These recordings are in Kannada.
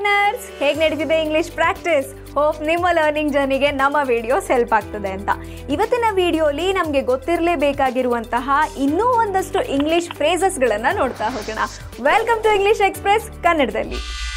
ಲರ್ನರ್ಸ್ ಹೇಗೆ ನಡೀತಿದೆ ಇಂಗ್ಲಿಷ್ ಪ್ರಾಕ್ಟೀಸ್ ಹೋಪ್ ನಿಮ್ಮ ಲರ್ನಿಂಗ್ ಜರ್ನಿಗೆ ನಮ್ಮ ವಿಡಿಯೋಸ್ ಹೆಲ್ಪ್ ಆಗ್ತದೆ ಅಂತ ಇವತ್ತಿನ ವಿಡಿಯೋಲಿ ನಮಗೆ ಗೊತ್ತಿರಲೇಬೇಕಾಗಿರುವಂತಹ ಇನ್ನೂ ಒಂದಷ್ಟು ಇಂಗ್ಲಿಷ್ ಫ್ರೇಸಸ್ಗಳನ್ನು ನೋಡ್ತಾ ಹೋಗೋಣ ವೆಲ್ಕಮ್ ಟು ಇಂಗ್ಲಿಷ್ ಎಕ್ಸ್ಪ್ರೆಸ್ ಕನ್ನಡದಲ್ಲಿ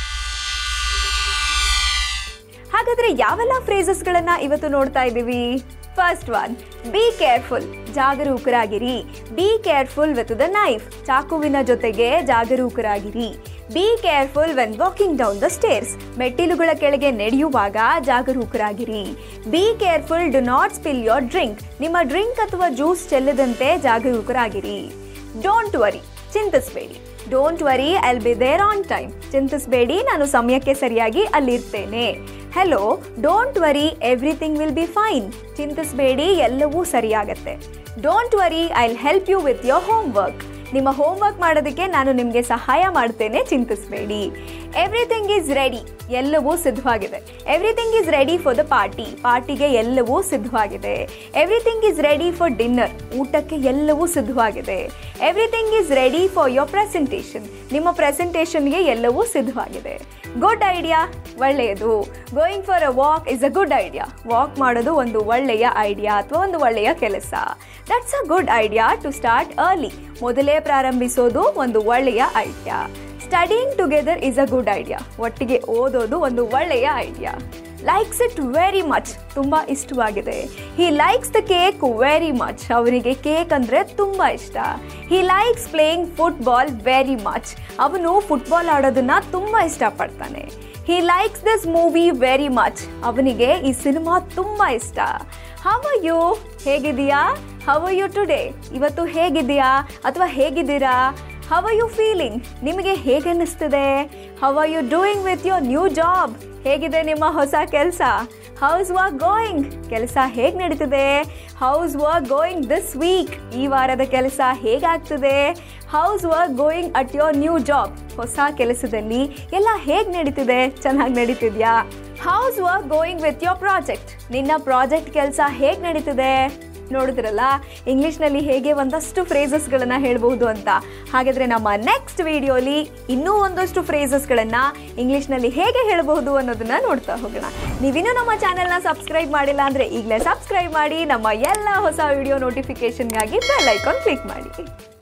ಹಾಗಾದ್ರೆ ಯಾವೆಲ್ಲ ಫ್ರೇಸಸ್ಗಳನ್ನ ಇವತ್ತು ನೋಡ್ತಾ ಇದ್ದೀವಿ ಫಸ್ಟ್ ಒನ್ ಬಿ ಕೇರ್ಫುಲ್ ಜಾಗರೂಕರಾಗಿರಿ be careful with the knife ಚಾಕುವಿನ ಜೊತೆಗೆ ಜಾಗರೂಕರಾಗಿರಿ be careful when walking down the stairs ಮೆಟ್ಟಿಲುಗಳ ಕೆಳಗೆ ನಡೆಯುವಾಗ ಜಾಗರೂಕರಾಗಿರಿ be careful do not spill your drink ನಿಮ್ಮ ಡ್ರಿಂಕ್ ಅಥವಾ ಜ್ಯೂಸ್ ಚೆಲ್ಲದಂತೆ ಜಾಗರೂಕರಾಗಿರಿ ಡೋಂಟ್ ವರಿ ಚಿಂತಿಸಬೇಡಿ don't worry I'll be there on time ಚಿಂತಿಸಬೇಡಿ ನಾನು ಸಮಯಕ್ಕೆ ಸರಿಯಾಗಿ ಅಲ್ಲಿರ್ತೇನೆ hello don't worry everything will be fine ಚಿಂತಿಸಬೇಡಿ ಎಲ್ಲವೂ ಸರಿಯಾಗತ್ತೆ don't worry I'll help you with your homework ನಿಮ್ಮ ಹೋಮ್ ವರ್ಕ್ ಮಾಡೋದಕ್ಕೆ ನಾನು ನಿಮಗೆ ಸಹಾಯ ಮಾಡ್ತೇನೆ ಚಿಂತಿಸಬೇಡಿ ಎವ್ರಿಥಿಂಗ್ ಈಸ್ ರೆಡಿ ಎಲ್ಲವೂ ಸಿದ್ಧವಾಗಿದೆ everything is ready for the party ಪಾರ್ಟಿಗೆ ಎಲ್ಲವೂ ಸಿದ್ಧವಾಗಿದೆ everything is ready for dinner ಊಟಕ್ಕೆ ಎಲ್ಲವೂ ಸಿದ್ಧವಾಗಿದೆ everything is ready for your presentation ನಿಮ್ಮ ಪ್ರೆಸೆಂಟೇಷನ್ಗೆ ಎಲ್ಲವೂ ಸಿದ್ಧವಾಗಿದೆ ಗುಡ್ ಐಡಿಯಾ ಒಳ್ಳೆಯದು going for a walk is a good idea walk ಮಾಡೋದು ಒಂದು ಒಳ್ಳೆಯ ಐಡಿಯಾ ಅಥವಾ ಒಂದು ಒಳ್ಳೆಯ ಕೆಲಸ that's a good idea to start early ಮೊದಲೇ ಪ್ರಾರಂಭಿಸೋದು ಒಂದು ಒಳ್ಳೆಯ idea studying together is a good idea ಒಟ್ಟಿಗೆ ಓದೋದು ಒಂದು ಒಳ್ಳೆಯ idea likes it very much ತುಂಬ ಇಷ್ಟವಾಗಿದೆ he likes the cake very much ಅವನಿಗೆ ಕೇಕ್ ಅಂದರೆ ತುಂಬ ಇಷ್ಟ he likes playing football very much ಅವನು ಫುಟ್ಬಾಲ್ ಆಡೋದನ್ನ ತುಂಬ ಇಷ್ಟಪಡ್ತಾನೆ he likes this movie very much ಅವನಿಗೆ ಈ ಸಿನಿಮಾ ತುಂಬ ಇಷ್ಟ how are you ಹೇಗಿದೆಯಾ how are you today ಇವತ್ತು ಹೇಗಿದೆಯಾ ಅಥವಾ ಹೇಗಿದ್ದೀರಾ ಹವ ಯು ಫೀಲಿಂಗ್ ನಿಮಗೆ ಹೇಗೆ ಅನ್ನಿಸ್ತಿದೆ how are you doing with your new job ಹೇಗಿದೆ ನಿಮ್ಮ ಹೊಸ ಕೆಲಸ ಹೌಸ್ ವರ್ಕ್ ಗೋಯಿಂಗ್ ಕೆಲಸ ಹೇಗೆ ನಡೀತಿದೆ how's work going this week ಈ ವಾರದ ಕೆಲಸ ಹೇಗಾಗ್ತದೆ how's work going at your new job ಹೊಸ ಕೆಲಸದಲ್ಲಿ ಎಲ್ಲ ಹೇಗೆ ನಡೀತಿದೆ ಚೆನ್ನಾಗಿ ನಡೀತಿದ್ಯಾ how's work going with your project ನಿನ್ನ ಪ್ರಾಜೆಕ್ಟ್ ಕೆಲಸ ಹೇಗೆ ನಡೀತಿದೆ ನೋಡಿದ್ರಲ್ಲ ಇಂಗ್ಲೀಷ್ನಲ್ಲಿ ಹೇಗೆ ಒಂದಷ್ಟು ಫ್ರೇಸಸ್ಗಳನ್ನು ಹೇಳ್ಬೋದು ಅಂತ ಹಾಗಾದರೆ ನಮ್ಮ ನೆಕ್ಸ್ಟ್ ವಿಡಿಯೋಲಿ ಇನ್ನೂ ಒಂದಷ್ಟು ಫ್ರೇಸಸ್ಗಳನ್ನು ಇಂಗ್ಲೀಷ್ನಲ್ಲಿ ಹೇಗೆ ಹೇಳಬಹುದು ಅನ್ನೋದನ್ನ ನೋಡ್ತಾ ಹೋಗೋಣ ನೀವಿನ್ನೂ ನಮ್ಮ ಚಾನೆಲ್ನ ಸಬ್ಸ್ಕ್ರೈಬ್ ಮಾಡಿಲ್ಲ ಅಂದರೆ ಈಗಲೇ ಸಬ್ಸ್ಕ್ರೈಬ್ ಮಾಡಿ ನಮ್ಮ ಎಲ್ಲ ಹೊಸ ವಿಡಿಯೋ ನೋಟಿಫಿಕೇಷನ್ಗಾಗಿ ಬೆಲ್ ಐಕಾನ್ ಕ್ಲಿಕ್ ಮಾಡಿ